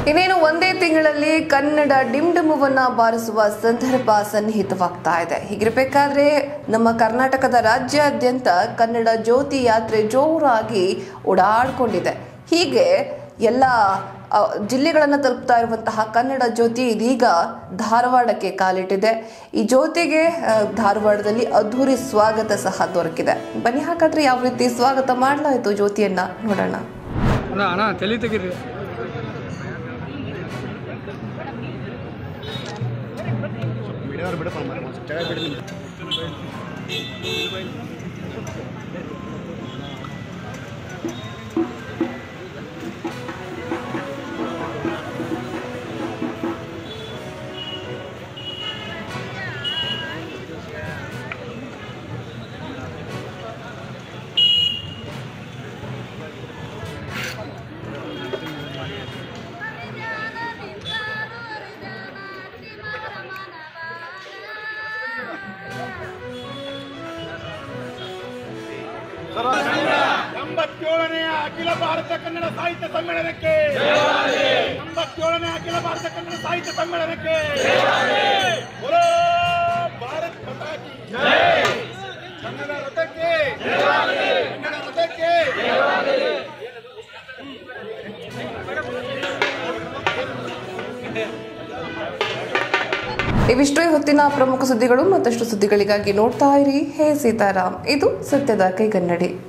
ಇನ್ನೇನು ಒಂದೇ ತಿಂಗಳಲ್ಲಿ ಕನ್ನಡ ಡಿಂಡಮವನ್ನ ಬಾರಿಸುವ ಸಂದರ್ಭ ಸನ್ನಿಹಿತವಾಗ್ತಾ ಇದೆ ಹೀಗಿರಬೇಕಾದ್ರೆ ನಮ್ಮ ಕರ್ನಾಟಕದ ರಾಜ್ಯಾದ್ಯಂತ ಕನ್ನಡ ಜ್ಯೋತಿ ಯಾತ್ರೆ ಜೋರಾಗಿ ಓಡಾಡ್ಕೊಂಡಿದೆ ಹೀಗೆ ಎಲ್ಲ ಆ, ಜಿಲ್ಲೆಗಳನ್ನು ತಲುಪ್ತಾ ಇರುವಂತಹ ಕನ್ನಡ ಜ್ಯೋತಿ ಇದೀಗ ಧಾರವಾಡಕ್ಕೆ ಕಾಲಿಟ್ಟಿದೆ ಈ ಜ್ಯೋತಿಗೆ ಆ, ಧಾರವಾಡದಲ್ಲಿ ಅದ್ಧೂರಿ ಸ್ವಾಗತ ಸಹ ದೊರಕಿದೆ ಬನ್ನಿ ಹಾಗಾದ್ರೆ ಯಾವ ರೀತಿ ಸ್ವಾಗತ ಮಾಡಲಾಯಿತು ಜ್ಯೋತಿಯನ್ನ ನೋಡೋಣ ಅಣ್ಣ ಅಣ್ಣ ತಲೆ ತೆಗೀರಿ ಎಂಬತ್ತೇಳನೇ ಅಖಿಲ ಭಾರತ ಕನ್ನಡ ಸಾಹಿತ್ಯ ಸಮ್ಮೇಳನಕ್ಕೆ ಎಂಬತ್ತೇಳನೇ ಅಖಿಲ ಭಾರತ ಕನ್ನಡ ಸಾಹಿತ್ಯ ಸಮ್ಮೇಳನಕ್ಕೆ ಬೋಲೋ ಭಾರತ್ ಮಾತಾ ಕಿ ಕನ್ನಡ ರಥಕ್ಕೆ ಕನ್ನಡ ರಥಕ್ಕೆ ಇವಿಷ್ಟೇ ಹೊತ್ತಿನ ಪ್ರಮುಖ ಸುದ್ದಿಗಳು ಮತ್ತಷ್ಟು ಸುದ್ದಿಗಳಿಗಾಗಿ ನೋಡ್ತಾ ಇರಿ ಹೇ ಸೀತಾರಾಮ್ ಇದು ಸತ್ಯದ ಕೈಗನ್ನಡಿ